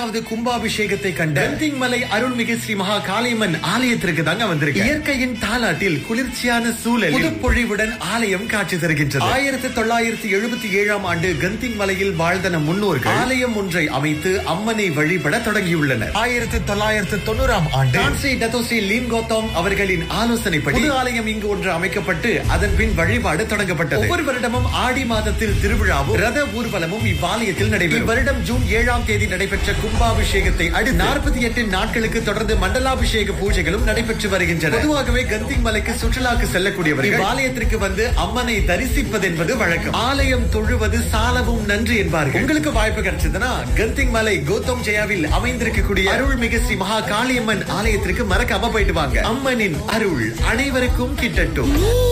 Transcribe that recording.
பதினேழாவது கும்பாபிஷேகத்தை கண்ட கந்திங் மலை அருள்மிகு ஸ்ரீ மகா காளியம்மன் ஆலயத்திற்கு தாங்க வந்திருக்கு இயற்கையின் தாலாட்டில் குளிர்ச்சியான சூழல் புதுப்பொழிவுடன் ஆலயம் காட்சி தருகின்றது ஆயிரத்தி தொள்ளாயிரத்தி எழுபத்தி ஏழாம் ஆண்டு கந்திங் மலையில் வாழ்ந்த நம் முன்னோர்கள் ஆலயம் ஒன்றை அமைத்து அம்மனை வழிபட தொடங்கியுள்ளனர் ஆயிரத்தி தொள்ளாயிரத்தி தொண்ணூறாம் ஆண்டு டான்சி டத்தோசி லீம் கோத்தம் அவர்களின் ஆலோசனைப்படி புது ஆலயம் இங்கு ஒன்று அமைக்கப்பட்டு அதன் பின் வழிபாடு தொடங்கப்பட்டது ஒவ்வொரு வருடமும் ஆடி மாதத்தில் திருவிழாவும் ரத ஊர்வலமும் இவ்வாலயத்தில் நடைபெறும் வருடம் ஜூன் ஏழாம் தேதி நடைபெற்ற கும்பாபிஷேகத்தை அடுத்து நாற்பத்தி எட்டு நாட்களுக்கு தொடர்ந்து மண்டலாபிஷேக பூஜைகளும் நடைபெற்று வருகின்றன பொதுவாகவே கந்திங் மலைக்கு சுற்றுலாக்கு செல்லக்கூடியவர்கள் இவ்வாலயத்திற்கு வந்து அம்மனை தரிசிப்பது என்பது வழக்கம் ஆலயம் தொழுவது சாலவும் நன்றி என்பார்கள் உங்களுக்கு வாய்ப்பு கிடைச்சதுன்னா கந்திங் மலை கௌதம் ஜெயாவில் அமைந்திருக்கக்கூடிய அருள்மிகு ஸ்ரீ மகா காளியம்மன் ஆலயத்திற்கு மறக்காம போயிட்டு வாங்க அம்மனின் அருள் அனைவருக்கும் கிட்டட்டும்